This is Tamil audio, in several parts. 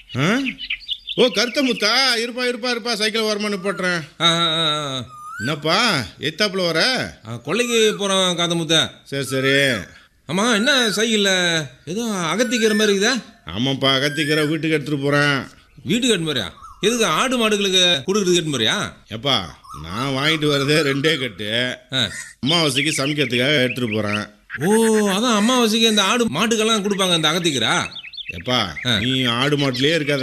ஆ ஓ கருத்த முத்தா இருப்பா இருப்பா இருப்பா சைக்கிள் வரமா நிப்பாட்டுறேன் ஆ, ஆ, ஆ, என்னப்பா எத்தாப்புல வர ஆ, கொல்லைக்கு போகிறோம் காந்தமுத்த சரி சரி ஆமாம் என்ன சைக்கிளில் ஏதோ அகத்திக்கிற மாதிரி இருக்குதா ஆமாப்பா அகத்திக்கிற வீட்டுக்கு எடுத்துகிட்டு போகிறேன் வீட்டுக்கு கட்டு மாதிரியா எதுக்கு ஆடு மாடுகளுக்கு கொடுக்குறது கட்டு மாதிரியா எப்பா நான் வாங்கிட்டு வரதே ரெண்டே கட்டு ஆ அமாவாசைக்கு சமைக்கிறதுக்காக எடுத்துகிட்டு போகிறேன் ஓ அதான் அம்மாவாசைக்கு இந்த ஆடு மாட்டுக்கெல்லாம் கொடுப்பாங்க இந்த அகத்திக்கிறா எப்பா நீ ஆடு மாட்டிலே இருக்காத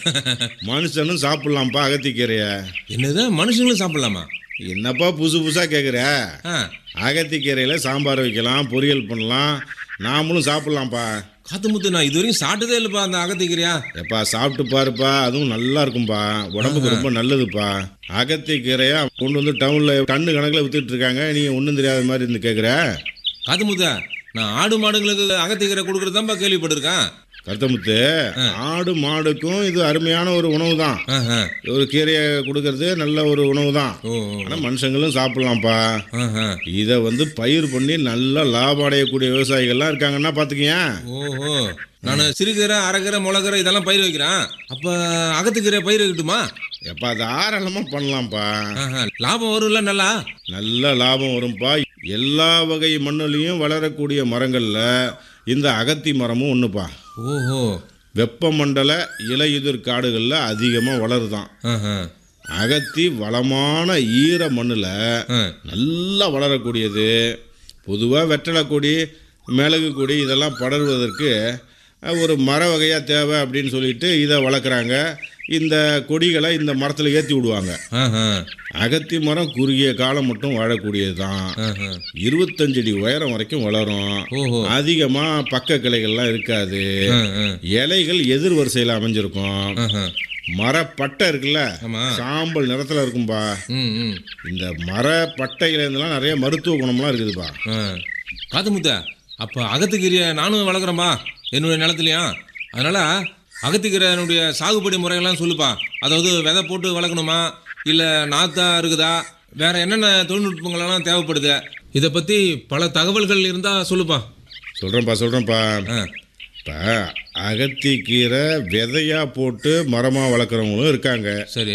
மனுஷனும் சாப்பிட்லாம்ப்பா அகத்திக்கீரைய என்னது மனுஷங்களும் சாப்பிடலாமா என்னப்பா புதுசு புதுசாக கேட்குற ஆ அகத்திக்கீரையில் சாம்பார் வைக்கலாம் பொரியல் பண்ணலாம் நாமளும் சாப்பிட்லாம்ப்பா காத்து முத்து நான் இது வரைக்கும் சாப்பிட்டதே இல்லைப்பா அந்த அகத்திக்கிறியா எப்பா சாப்பிட்டு பாருப்பா அதுவும் நல்லா இருக்கும்பா உடம்புக்கு ரொம்ப நல்லதுப்பா அகத்திக்கீரையா கொண்டு வந்து டவுனில் டன்னு கணக்கில் வித்துட்டு இருக்காங்க நீ ஒன்றும் தெரியாத மாதிரி இருந்து கேட்குற காத்து முத்த நான் ஆடு மாடுங்களுக்கு அகத்திக்கீரை கொடுக்குறதாப்பா கேள்விப்பட்டிருக்கேன் கருத்தமுத்து ஆடு மாடுக்கும் இது அருமையான ஒரு உணவு தான் ஆஹா. ஒரு கீரையை கொடுக்கறது நல்ல ஒரு உணவு தான் ஓ ஓ. ஆனால் மனுஷங்களும் சாப்பிட்லாம்ப்பா ஆஹா. இதை வந்து பயிர் பண்ணி நல்லா லாபம் அடையக்கூடிய விவசாயிகள்லாம் இருக்காங்கன்னா பார்த்துக்கேன் ஓஹோ நான் சிறுகீரை அரைக்கீரை முளக்கீரை இதெல்லாம் பயிர் வைக்கிறேன் அப்போ அகத்துக்கீரை பயிர் வைக்கட்டுமா எப்பா தாராளமாக பண்ணலாம்ப்பா ஆஹா. லாபம் வரும்ல நல்லா நல்ல லாபம் வரும்பா எல்லா வகை மண்ணுலையும் வளரக்கூடிய மரங்களில் இந்த அகத்தி மரமும் ஒன்றுப்பா ஓஹோ வெப்பமண்டல இலையுதிர் காடுகளில் அதிகமாக வளருதான் ஆஹா. அகத்தி வளமான ஈர மண்ணில் ஆ. நல்லா வளரக்கூடியது பொதுவாக வெற்றலை கொடி மிளகு கொடி இதெல்லாம் படர்வதற்கு அஹ், ஒரு மர வகையாக தேவை அப்படின்னு சொல்லிட்டு இதை வளர்க்குறாங்க இந்த கொடிகளை இந்த மரத்தில் ஏற்றி விடுவாங்க ஆஹா. அகத்தி மரம் குறுகிய காலம் மட்டும் வாழக்கூடியது தான் ஆஹா. இருபத்தஞ்சு அடி உயரம் வரைக்கும் வளரும் ஓஹோ அதிகமாக பக்க கிளைகள்லாம் இருக்காது ஆ, ஆ. இலைகள் எதிர் வரிசையில் அமைஞ்சிருக்கும் ஆஹா. மரப்பட்டை இருக்குல்ல ஆமா சாம்பல் நிறத்தில் இருக்கும்பா ம் ம் இந்த மர பட்டையிலேருந்துலாம் நிறைய மருத்துவ குணம்லாம் இருக்குதுப்பா ஆ. காத்து முத்த அப்போ அகத்துக்கீரையை நானும் வளர்க்குறேன்பா என்னுடைய நிலத்துலையா அதனால் அகத்துக்கீரையினுடைய சாகுபடி முறைகள்லாம் சொல்லுப்பா அதாவது விதை போட்டு வளர்க்கணுமா இல்லை நாத்தா இருக்குதா வேற என்னென்ன தொழில்நுட்பங்களெல்லாம் தேவைப்படுது இதை பற்றி பல தகவல்கள் இருந்தால் சொல்லுப்பா சொல்கிறேன்ப்பா சொல்கிறேன்ப்பா ஆ இப்போ அகத்திக்கீரை விதையாக போட்டு மரமாக வளர்க்குறவங்களும் இருக்காங்க சரி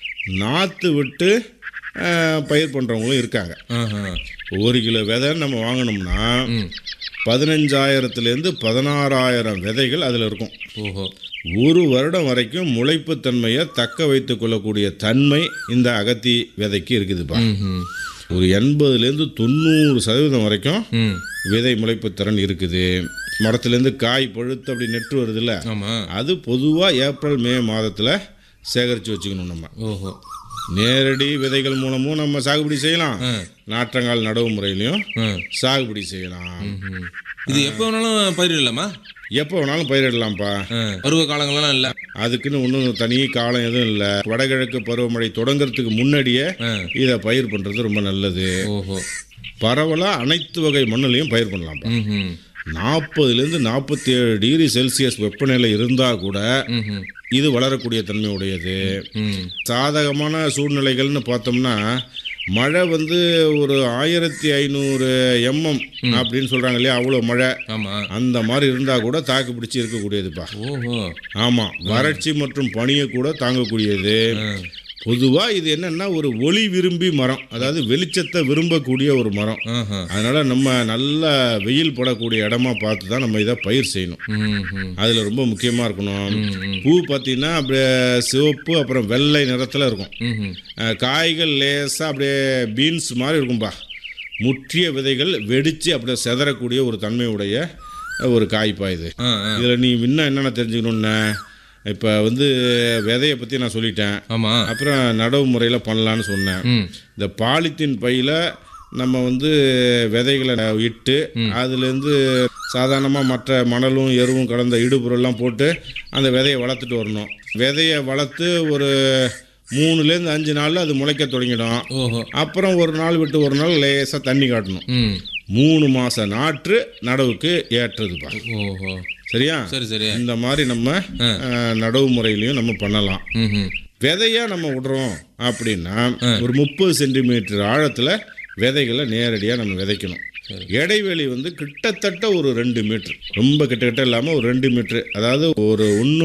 நாற்று விட்டு அஹ், பயிர் பண்ணுறவங்களும் இருக்காங்க ஆஹா ஒரு கிலோ விதை நம்ம வாங்கினோம்னா ம் பதினஞ்சாயிரத்துலேருந்து பதினாறாயிரம் விதைகள் அதில் இருக்கும் ஓஹோ ஒரு வருடம் வரைக்கும் முளைப்புத் தன்மையை தக்க வைத்துக் கொள்ளக்கூடிய தன்மை இந்த அகத்தி விதைக்கு இருக்குதுப்பா ம் ம் ஒரு எண்பதுலேருந்து தொண்ணூறு சதவீதம் வரைக்கும் ம் விதை முளைப்புத் திறன் இருக்குது மரத்துலேருந்து காய் பழுத்து அப்படி நெட்டு வருதுல்ல ஆமாம் அது பொதுவாக ஏப்ரல் மே மாதத்தில் சேகரித்து வச்சுக்கணும் நம்ம ஓஹோ நேரடி விதைகள் மூலமும் நம்ம சாகுபடி செய்யலாம் ஆ நாற்றங்கால் நடவு முறையிலையும் ஆ சாகுபடி செய்யலாம் ம். இது எப்போ வேணாலும் பயிர் இல்லைம்மா எப்போ வேணாலும் பயிரிடலாம்ப்பா ஆ, பருவ காலங்கள்லாம் இல்லை அதுக்குன்னு ஒன்றும் தனி காலம் எதுவும் இல்லை வடகிழக்கு பருவமழை தொடங்குறதுக்கு முன்னாடியே ஆ இதை பயிர் பண்ணுறது ரொம்ப நல்லது ஓஹோ பரவலாக அனைத்து வகை மண்ணுலையும் பயிர் பண்ணலாம்ப்பா ம் ம் நாற்பதுலேருந்து நாற்பத்தி ஏழு டிகிரி செல்சியஸ் வெப்பநிலை இருந்தால் கூட ம் இது வளரக்கூடிய தன்மை உடையது ம் சாதகமான சூழ்நிலைகள்னு பார்த்தோம்னா மழை வந்து ஒரு ஆயிரத்தி ஐநூறு எம்எம் அப்படின்னு சொல்கிறாங்க இல்லையா அவ்வளோ மழை ஆமாம் அந்த மாதிரி இருந்தால் கூட தாக்கு பிடிச்சி இருக்கக்கூடியதுப்பா ஓஹோ ஆமாம் வறட்சி மற்றும் பனியை கூட தாங்கக்கூடியது ஆ, பொதுவாக இது என்னன்னா ஒரு ஒளி விரும்பி மரம் அதாவது வெளிச்சத்தை விரும்பக்கூடிய ஒரு மரம் ஆஹா. அதனால நம்ம நல்ல வெயில் படக்கூடிய இடமா பார்த்து தான் நம்ம இதை பயிர் செய்யணும் ம் ம் அதில் ரொம்ப முக்கியமாக இருக்கணும் ம், ம். பூ பார்த்தீங்கன்னா அப்படியே சிவப்பு அப்புறம் வெள்ளை நிறத்தில் இருக்கும் ம் ம் அஹ், காய்கள் லேசாக அப்படியே பீன்ஸ் மாதிரி இருக்கும்பா முற்றிய விதைகள் வெடித்து அப்படியே செதறக்கூடிய ஒரு தன்மையுடைய அஹ், ஒரு காய்ப்பா இது ஆ ஆ இதில் நீ இன்னும் என்னென்ன தெரிஞ்சுக்கணும்னு இப்போ வந்து விதையை பற்றி நான் சொல்லிட்டேன் ஆமாம் அப்புறம் நடவு முறையில் பண்ணலான்னு சொன்னேன் ம் இந்த பாலித்தீன் பையில் நம்ம வந்து விதைகளை இட்டு அதுலேருந்து சாதாரணமாக மற்ற மணலும் எருவும் கலந்த இடுபொருள்லாம் போட்டு அந்த விதையை வளர்த்துட்டு வரணும் விதையை வளர்த்து ஒரு மூணுலேருந்து அஞ்சு நாளில் அது முளைக்க தொடங்கிடும் ஓஹோ அப்புறம் ஒரு நாள் விட்டு ஒரு நாள் லேசாக தண்ணி காட்டணும் ம் மூணு மாத நாற்று நடவுக்கு ஏற்றதுப்பா ஓஹோ சரியா சரி சரி இந்த மாதிரி நம்ம அஹ், நடவு முறையிலையும் நம்ம பண்ணலாம் ம் ம் விதையா நம்ம விடுறோம் அப்படின்னா ஒரு முப்பது சென்டிமீட்டர் ஆழத்தில் விதைகளை நேரடியாக நம்ம விதைக்கணும் இடைவெளி வந்து கிட்டத்தட்ட ஒரு ரெண்டு மீட்டர் ரொம்ப கிட்ட கிட்ட இல்லாமல் ஒரு ரெண்டு மீட்டர் அதாவது ஒரு ஒன்று